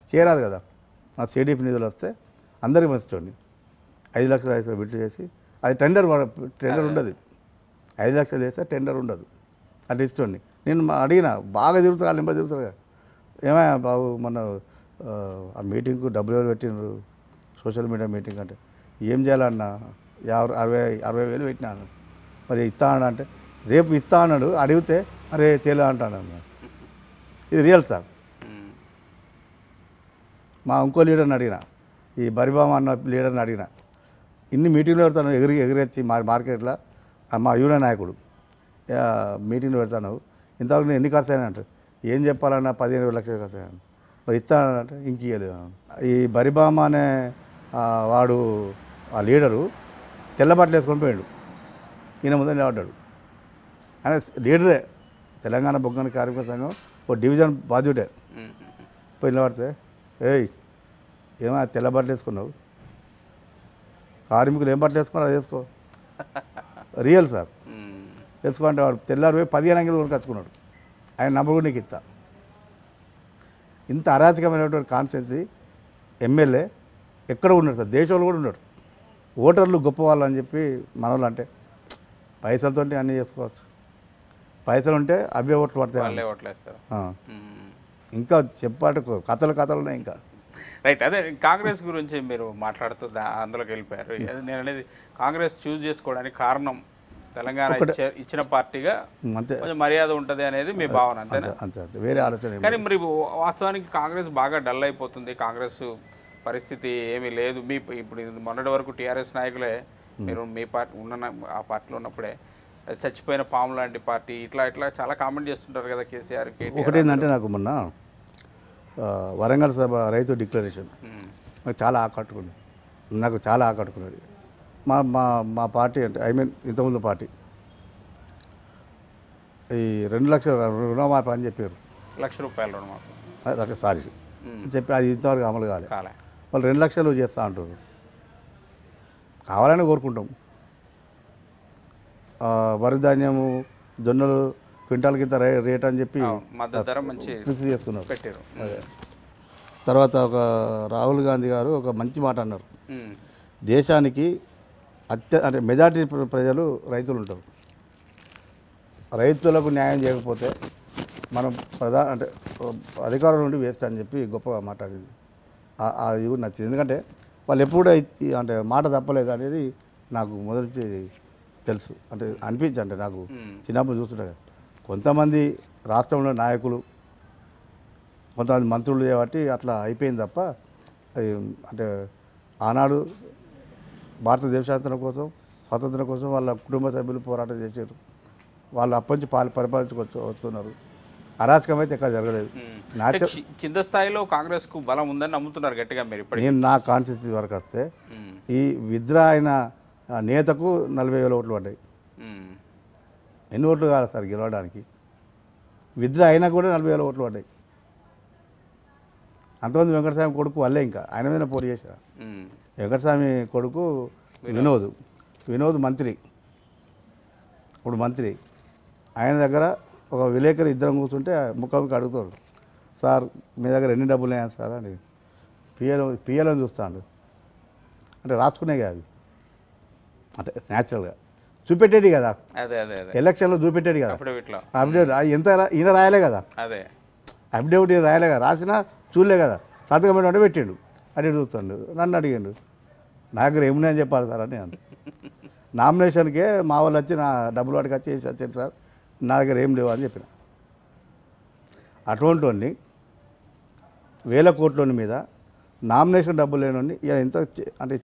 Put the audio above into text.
చేయరాదు కదా ఆ సిడిపి నిధులు వస్తే అందరికి మంచిటోండి ఐదు లక్షలు ఐదు లక్షలు బిల్లు చేసి అది టెండర్ వా- టెండర్ ఉండదు ఐదు లక్షలు చేస్తే టెండర్ ఉండదు అట్లా ఇష్టండి నేను మా- అడిగిన బాగా తిరుగుతారు వాళ్ళు నింప తిరుగుతారు కదా ఏమయ్యా బాబు మన ఆ, ఆ మీటింగ్కు డబ్బులు ఎవరు పెట్టినారు సోషల్ మీడియా మీటింగ్ అంటే ఏం చేయాలన్న యాభై అరవై అరవై వేలు పెట్టినాను మరి ఇస్తా అన్నా అంటే రేపు ఇస్తా అన్నాడు అడిగితే అరే తేలా అంటాను అన్నాడు ఇది రియల్ సార్ ఉమ్. మా ఇంకో లీడర్ని అడిగిన ఈ బరిబామ అన్న లీడర్ని అడిగిన ఇన్ని మీటింగ్లు పెడతాను ఎగిరి ఎగిరెచ్చి మా మార్కెట్లో ఆ మా యూనియన్ నాయకుడు ఆ, మీటింగ్లు పెడతాను ఇంతవరకు నేను ఎన్ని ఖర్చు అయినా అంటారు ఏం చెప్పాలన్నా పదిహేను వేల లక్షలు ఖర్చు అయ్యాను మరి ఇస్తానంటే ఇంక ఇవ్వలేదు ఈ బరిబామ అనే ఆ, వాడు ఆ లీడరు తెల్ల బట్టలు వేసుకొని పోయాడు ఈయన ముందు నిలబడ్డాడు ఆయన లీడరే తెలంగాణ బొగ్గన కార్మిక సంఘం ఓ డివిజన్ బాధ్యుడే ఉమ్. పోయి నిలబడితే ఏయ్ ఏమో తెల్ల బట్టలు వేసుకున్నావు కార్మికులు ఏం బట్టలు వేసుకున్నారో అది వేసుకో రియల్ సార్ ఉమ్. వేసుకోంటే వాడు తెల్లారి పోయి పదిహేను అంగిలు కొనుకొచ్చుకున్నాడు ఆయన నంబర్ కూడా నీకు ఇస్తా ఇంత అరాచకమైనటువంటి కాన్స్టిట్యున్సీ ఎమ్మెల్యే ఎక్కడ ఉన్నాడు సార్ దేశంలో కూడా ఉన్నాడు ఓటర్లు గొప్ప వాళ్ళు అని చెప్పి మనోళ్ళు అంటే పైసలతో అన్నీ చేసుకోవచ్చు పైసలు ఉంటే అవే ఓట్లు పడతాయి వాళ్ళే ఓట్లేస్తారు ఆ. ఉమ్. ఇంకా చెప్పాట కథలు కథలు ఉన్నాయి ఇంకా రైట్ అదే కాంగ్రెస్ గురించి మీరు మాట్లాడుతూ దా- అందులోకి వెళ్ళిపోయారు అది నేను అనేది కాంగ్రెస్ చూస్ చేసుకోవడానికి కారణం తెలంగాణ ఇచ్చే- ఇచ్చిన పార్టీగా అంతే కొంచెం మర్యాద ఉంటుంది అనేది మీ భావన అంతేనా అంతే అంతే వేరే ఆలోచన ఏం కానీ మరి వాస్తవానికి కాంగ్రెస్ బాగా డల్ అయిపోతుంది కాంగ్రెస్ పరిస్థితి ఏమీ లేదు మీ ఇప్పుడు ఇది మొన్నటి వరకు టీఆర్ఎస్ నాయకులే మీరు మీ పార్టీ ఉన్న నా- ఆ పార్టీలో ఉన్నప్పుడే అది చచ్చిపోయిన పాము లాంటి పార్టీ ఇట్లా ఇట్లా చాలా కామెంట్ చేస్తుంటారు కదా కేసీఆర్ కేటీఆర్ ఒకటి ఏంటంటే నాకు మొన్న ఆ, వరంగల్ సభ రైతు డిక్లరేషన్ ఉమ్, నాకు చాలా ఆకట్టుకుంది నాకు చాలా ఆకట్టుకున్నది మా మా మా పార్టీ అంటే ఐ మీన్ ఇంతకుముందు పార్టీ ఈ రెండు లక్షల రుణమాఫీ అని చెప్పారు లక్ష రూపాయలు రుణమాఫీ సారీ ఉమ్, చెప్పి అది ఇంతవరకు అమలు కాలే కాలే వాళ్ళు రెండు లక్షలు చేస్తా అంటారు కావాలని కోరుకుంటాం ఆ, వరి ధాన్యము జొన్నలు క్వింటాల్ కింద రే రేట్ అని చెప్పి అవును, మద్దతు ధర మంచి ఫిక్స్ చేసుకున్నారు పెట్టారు తర్వాత ఒక రాహుల్ గాంధీ గారు ఒక మంచి మాట అన్నారు ఉమ్, దేశానికి అత్య అంటే మెజార్టీ ప్ర- ప్రజలు రైతులు ఉంటారు రైతులకు న్యాయం చేయకపోతే మనం ప్రధా అంటే అధికారం నుండి వేస్ట్ అని చెప్పి గొప్పగా మాట్లాడింది ఆ- అది కూడా నచ్చింది ఎందుకంటే వాళ్ళు ఎప్పుడు కూడా ఈ- అంటే మాట తప్పలేదు అనేది నాకు మొదటి తెలుసు అంటే అనిపించి అంటే నాకు ఉమ్, చిన్నప్పుడు చూస్తుంటా కదా కొంతమంది రాష్ట్రంలో నాయకులు కొంతమంది మంత్రులు కాబట్టి అట్లా అయిపోయింది తప్ప అది అంటే ఆనాడు భారతదేశాంతరం కోసం స్వాతంత్రం కోసం వాళ్ళ కుటుంబ సభ్యులు పోరాటం చేశారు వాళ్ళు అప్పటి నుంచి పాలి పరిపాలించుకొచ్చు వస్తున్నారు అరాచకం అయితే ఎక్కడ జరగలేదు ఉమ్. నాచ కి- కింద స్థాయిలో కాంగ్రెస్ కు బలం ఉందని నమ్ముతున్నారు గట్టిగా మీరు ఇప్పటికీ నేను నా కాన్స్టిట్యూన్సీ వరకు వస్తే ఉమ్, ఈ విద్రా అయిన ఆ నేతకు నలభై వేల ఓట్లు పడ్డాయి ఉమ్, ఎన్ని ఓట్లు కావాలి సార్ గెలవడానికి విద్ర అయినా కూడా నలభై వేల ఓట్లు పడ్డాయి అంతమంది వెంకటస్వామి కొడుకు వల్లే ఇంకా ఆయన మీద పోటీ చేశారు ఉమ్, వెంకటస్వామి కొడుకు వినోద్ వినోద్ మంత్రి ఇప్పుడు మంత్రి ఆయన దగ్గర ఒక విలేకరు ఇద్దరం కూర్చుంటే ముఖాముఖి అడుగుతాడు సార్ మీ దగ్గర ఎన్ని డబ్బులు ఉన్నాయా సార్ అని పిఎల్ పిఎల్ అని చూస్తాడు అంటే రాసుకునే కాదు అంటే న్యాచురల్గా చూపెట్టేది కదా అదే అదే అదే ఎలక్షన్లో చూపెట్టాడు కదా అప్పుడు ఇట్లా అప్డేట్ ఆ ఎంత రా- ఈయన రాయలే కదా అదే అప్డేట్ ఈయన రాయలే కదా రాసినా చూడలే కదా సంతకం పెట్టమంటే పెట్టిండు అడిగి చూస్తాడు నన్ను అడిగాడు నా దగ్గర ఏమున్నాయని చెప్పాలి సార్ అని నేను నామినేషన్కే మా వాళ్ళు వచ్చి నా డబ్బులు వాటికి వచ్చి వేసి వచ్చారు సార్ నా దగ్గర ఏం లేవు అని చెప్పిన అటువంటి వాడిని వేల కోట్ల మీద నామినేషన్ డబ్బులు లేని ఇక ఎంత చే- అంటే